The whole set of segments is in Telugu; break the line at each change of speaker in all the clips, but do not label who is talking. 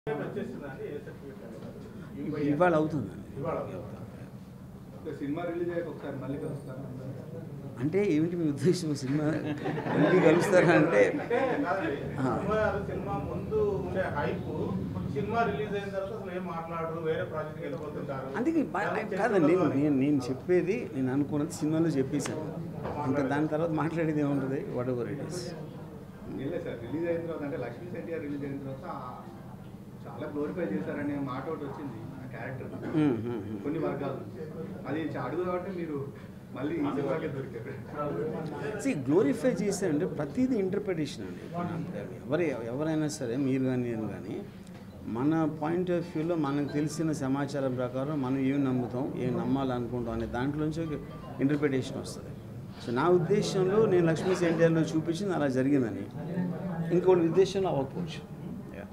వచ్చేసిందండి ఏ సర్టిఫికేట్
ఇవాళ అవుతుందండి
ఇవాళ.
ఒక సినిమా రిలీజ్ అయ్యాక ఒకసారి మళ్ళీ కలుస్తాను
అంటే ఏమిటి మీ ఉద్దేశం సినిమా మళ్ళీ కలుస్తారా అంటే
అంటే కాదండి
ఆ.
సినిమా సినిమా ముందు ఉండే హైప్ సినిమా రిలీజ్ అయిన తర్వాత అసలు ఏం మాట్లాడరు వేరే ప్రాజెక్ట్కి వెళ్ళిపోతుంటారు
అందుకే బా- కాదండి నేను నేను నేను చెప్పేది నేను అనుకున్నది సినిమాలో చెప్పేశాను ఇంకా దాని తర్వాత మాట్లాడేది ఏముంటుంది వాట్ ఎవర్ ఇట్ ఈస్
లేదు సార్ రిలీజ్ అయిన తర్వాత అంటే లక్ష్మీ ఎన్టీఆర్ రిలీజ్ అయిన తర్వాత ఆ, చాలా గ్లోరిఫై చేశారనే మాట ఒకటి వచ్చింది ఆ క్యారెక్టర్ కొన్ని వర్గాలు అది అడుగు కాబట్టి మీరు మళ్ళీ ఈ సినిమాకే దొరికారు
సి గ్లోరిఫై చేశారంటే ప్రతిదీ ఇంటర్ప్రిటేషన్ అండి ఎవరు ఎవరైనా సరే మీరు కానీ నేను కానీ మన పాయింట్ ఆఫ్ వ్యూలో మనకు తెలిసిన సమాచారం ప్రకారం మనం ఏం నమ్ముతాం ఏం నమ్మాలనుకుంటాం అనే దాంట్లోంచి ఒక ఇంటర్ప్రిటేషన్ వస్తుంది సో నా ఉద్దేశంలో నేను లక్ష్మీ ఎన్టీఆర్లో చూపించింది అలా జరిగిందని ఇంకోటి ఉద్దేశంలో అవ్వకపోవచ్చు Yeah.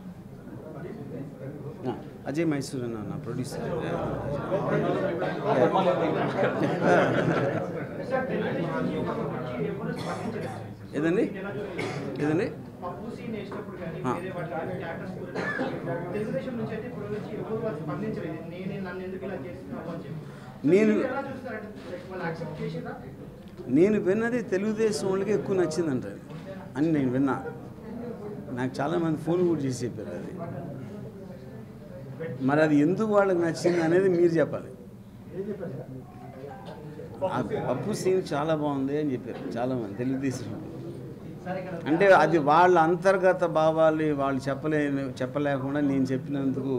ఆ, అజయ్ మైసూర్ అన్న నా ప్రొడ్యూసర్ ఏదండి ఏదండి
పప్పు సీన్ వేసినప్పుడు కానీ
ఆ.
వేరే వాటి క్యారెక్టర్స్ గురించి తెలుగుదేశం నుంచి అయితే ఇప్పుడు నుంచి ఎవరు వాళ్ళు స్పందించలేదు నేనే నన్ను ఎందుకు ఇలా చేస్తున్నావు అని చెప్పి So
నేను-
మీరు ఎలా చూస్తారంటే like వాళ్ళు యాక్సెప్ట్ చేసిందా
నేను విన్నది తెలుగుదేశం వాళ్ళకి ఎక్కువ నచ్చిందంట అని నేను విన్నా నాకు చాలామంది ఫోన్ కూడా చేసి చెప్పారు అది మరి అది ఎందుకు వాళ్ళకి నచ్చింది అనేది మీరు చెప్పాలి ఆ పప్పు సీన్ చాలా బాగుంది అని చెప్పారు చాలామంది తెలుగుదేశం వాళ్ళు.
సరే ఇక్కడ
అంటే అది వాళ్ళ అంతర్గత భావాలు వాళ్ళు చెప్పలే చెప్పలేకుండా నేను చెప్పినందుకు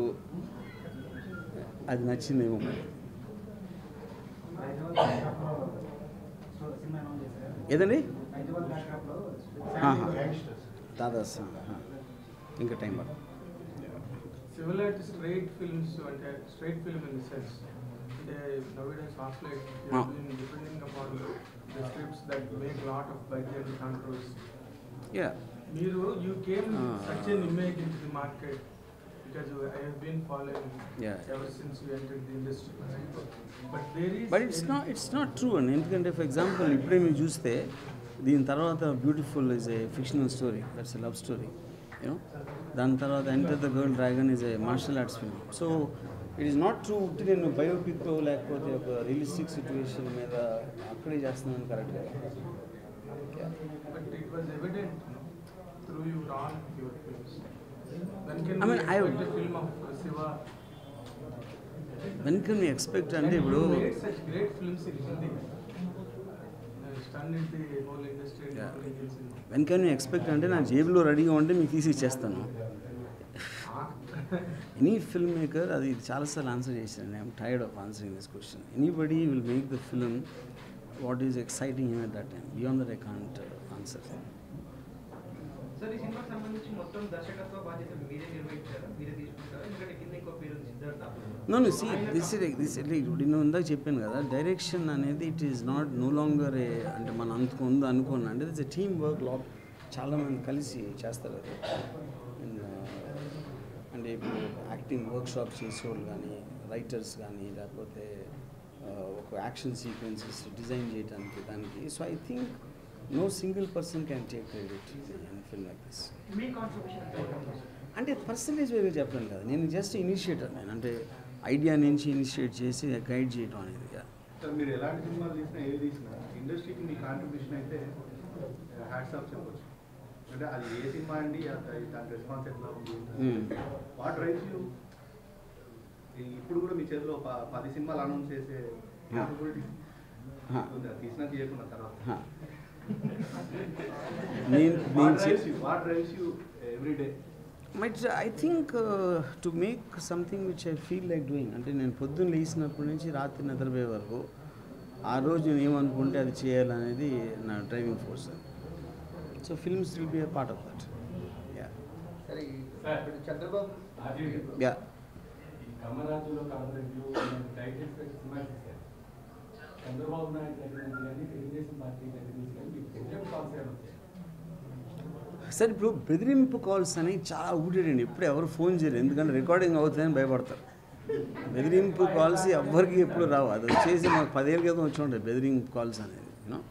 అది నచ్చిందేమో మరి. ఏదండి ఆహా. దాదా సాంగ్ ఆహా. ఇంకా టైం పడుతుంది
సిమిలర్ టు స్ట్రైట్ ఫిల్మ్స్ అంటే straight film in the sense అంటే నవేడేస్ హాస్లైట్
Ah.
Depending upon the scripts that make lot of budget controls
yeah
మీరు you came
Ah.
Such an image in the market because I have been following
Yeah.
Ever since you entered the industry but there is
but it's not it's not true అండి ఎందుకంటే ఫర్ ఎగ్జాంపుల్ ఇప్పుడే మీరు చూస్తే దీని తర్వాత beautiful is a fictional story that's a love story you know దాని తర్వాత enter the girl dragon is a martial arts film so it is not true ఉట్టి నేను బయోపిక్ లేకపోతే ఒక రియలిస్టిక్ సిచ్యువేషన్ మీద అక్కడే చేస్తున్నాను correct
But it was evident no, through your all your films. When can
I
we
mean, I-
expect a film of uh, Siva?
When can me expect అంటే
And
ఇప్పుడు
you made such great films in Hindi. Uh, stunned the whole industry and
Yeah.
including in cinema.
When can me expect అంటే నా జేబులో రెడీగా ఉంటే మీకు తీసి ఇచ్చేస్తాను ఎనీ ఫిల్మ్ మేకర్ అది చాలాసార్లు ఆన్సర్ చేశాను I'm tired of answering this question anybody will make the film what is exciting at that time beyond that I can't answer
sir ఈ సినిమాకి సంబంధించి మొత్తం దర్శకత్వ బాధ్యత మీరే నిర్వహించారా మీరే తీసుకుంటారా ఎందుకంటే కింద ఇంకో పేరు ఉంది సిద్ధార్థ
నో ను సీ దిస్ దిస్ నేను ఇందాక చెప్పాను కదా డైరెక్షన్ అనేది it is not no longer a అంటే మన అందుకు ఉంది అనుకోను అంటే it's a team work lot చాలామంది కలిసి చేస్తారు అది And, uh, అంటే ఇప్పుడు యాక్టింగ్ వర్క్ షాప్ చేసేవాళ్ళు కానీ రైటర్స్ కానీ లేకపోతే uh, ఒక యాక్షన్ సీక్వెన్సెస్ డిజైన్ చేయడానికి దానికి so I think no single person can take credit in film like this
మీ కాన్ట్రిబ్యూషన్ ఎంత ఉంటుంది?
అంటే పర్సంటేజ్ వేరే చెప్పలేను కదా నేను జస్ట్ ఇనిషియేటర్ నేను అంటే ఐడియా నుంచి ఇనిషియేట్ చేసి గైడ్ చేయడం అనేది yeah.
సార్ మీరు ఎలాంటి సినిమాలు తీసినా ఏది తీసినా ఇండస్ట్రీకి మీ కాంట్రిబ్యూషన్ అయితే హ్యాట్స్ ఆఫ్ చెప్పొచ్చు అంటే అది ఏ సినిమా అండి అది దాని రెస్పాన్స్ ఎట్లా ఉంది
Hmm.
వాట్ డ్రైవ్స్ యూ ఇప్పుడు కూడా మీ చేతిలో ప- పది సినిమాలు అనౌన్స్ చేసే capability
Huh.
ఉంది. అది తీసినా తీయకున్న తర్వాత
Huh. నేను నేను
drives you what drives you every day
but I think to make something which I feel like doing అంటే నేను పొద్దున్న లేచినప్పటి నుంచి రాత్రి నిద్రపోయే వరకు ఆ రోజు నేను ఏమనుకుంటే అది చేయాలనేది నా driving force so films will be a part of that yeah
సరే ఇప్పుడు చంద్రబాబు
యా
ఈ కమరాజులో కాంగ్రెస్లో టైటిల్స్ పెట్టి సినిమా తీశారు చంద్రబాబు నాయుడు దగ్గర నుంచి కానీ తెలుగుదేశం పార్టీ దగ్గర నుంచి కానీ మీకు ఎగ్జామ్ కాల్స్ ఏమైనా వచ్చాయి
సార్ ఇప్పుడు బెదిరింపు కాల్స్ అనేవి చాలా ఊడేడండి ఎప్పుడు ఎవరు ఫోన్ చేయరు ఎందుకంటే రికార్డింగ్ అవుతుందని భయపడతారు బెదిరింపు కాల్స్ ఎవ్వరికి ఎప్పుడు రావు అది వచ్చేసి మాకు పదేళ్ళ క్రితం వచ్చి ఉంటాయి బెదిరింపు కాల్స్ అనేది యూనో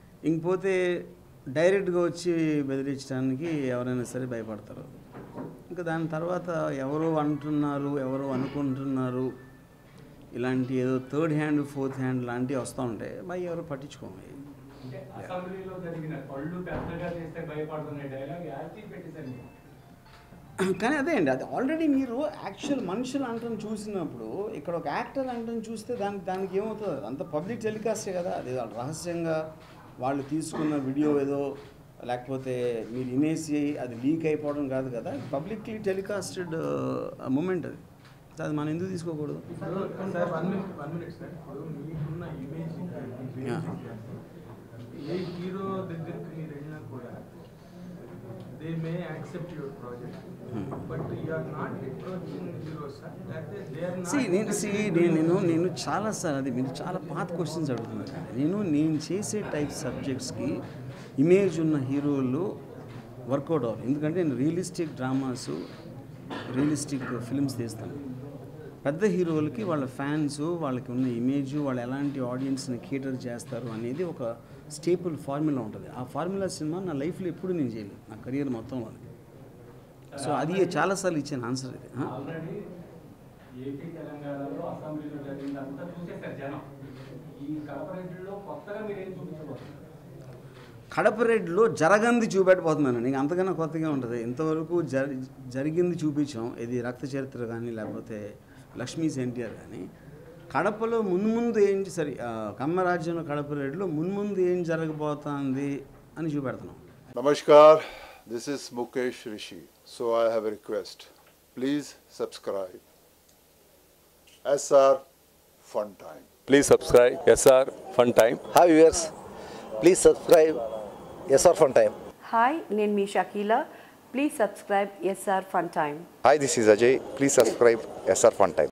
ఇంకపోతే డైరెక్ట్గా వచ్చి బెదిరించడానికి ఎవరైనా సరే భయపడతారు ఇంకా దాని తర్వాత ఎవరో అంటున్నారు ఎవరో అనుకుంటున్నారు ఇలాంటి ఏదో థర్డ్ హ్యాండ్ ఫోర్త్ హ్యాండ్ లాంటివి వస్తూ ఉంటాయి మరి ఎవరు పట్టించుకోము
అంటే అసెంబ్లీలో జరిగిన పళ్ళు పెద్దగా చేస్తే భయపడుతున్న డైలాగ్ యాక్టివ్ పెట్టేశారు మీరు
కానీ అదే అండి అది ఆల్రెడీ మీరు యాక్చువల్ మనుషులు అంటని చూసినప్పుడు ఇక్కడ ఒక యాక్టర్ అంటని చూస్తే దానికి దానికి ఏమవుతుంది అంత పబ్లిక్ టెలికాస్టే కదా అది వాళ్ళు రహస్యంగా వాళ్ళు తీసుకున్న వీడియో ఏదో లేకపోతే మీరు ఇనేసి అది లీక్ అయిపోవడం కాదు కదా పబ్లిక్లీ టెలికాస్టెడ్ మూమెంట్ అది సో అది మనం ఎందుకు తీసుకోకూడదు
ఇప్పుడు sir one minute one minute sir ఇప్పుడు మీకున్న ఇమేజ్
Yeah.
ఏ హీరో దగ్గరికి మీరు వెళ్ళినా కూడా they may accept your project but you are not approaching hero sir లేకపోతే దే ఆర్
సి నేను సి నేను నేను నేను చాలా సార్ అది మీరు చాలా పాత క్వశ్చన్స్ అడుగుతున్నారు నేను నేను చేసే టైప్ సబ్జెక్ట్స్కి ఇమేజ్ ఉన్న హీరోలు వర్కౌట్ అవ్వాలి ఎందుకంటే నేను రియలిస్టిక్ డ్రామాస్ రియలిస్టిక్ ఫిల్మ్స్ తీస్తాను పెద్ద హీరోలకి వాళ్ళ ఫ్యాన్స్ వాళ్ళకి ఉన్న ఇమేజ్ వాళ్ళు ఎలాంటి ఆడియన్స్ని కేటర్ చేస్తారు అనేది ఒక స్టేపుల్ ఫార్ములా ఉంటుంది ఆ ఫార్ములా సినిమా నా లైఫ్లో ఎప్పుడు నేను చేయలేదు నా కెరియర్ మొత్తంలో సో అది చాలాసార్లు ఇచ్చిన ఆన్సర్ ఇది ఆ?
ఆల్రెడీ ఏపీ తెలంగాణలో అసెంబ్లీలో జరిగిందంతా చూసేశారు జనం ఈ కార్పొరేట్లో కొత్తగా మీరు ఏం చూపించబోతున్నారు
కడప రెడ్లో జరగంది చూపెట్టబోతున్నాను నీకు అంతకన్నా కొత్తగా ఉంటుంది ఇంతవరకు జరి జరిగింది చూపించాం ఇది రక్త చరిత్ర కానీ లేకపోతే లక్ష్మీస్ ఎన్టీఆర్ కానీ కడపలో మున్ముందు ఏం సరి ఆ, కమ్మరాజ్యంలో కడప రెడ్లో మున్ముందు ఏం జరగబోతుంది అని చూపెడుతున్నాం
Namaskar, this is Mukesh Rishi. So I have a request. Please subscribe. SR Fun Time.
Please subscribe SR Fun Time.
Hi viewers please subscribe SR Fun Time
hi నేను మీ Shakeela please subscribe SR Fun Time
hi this is Ajay please subscribe SR Fun time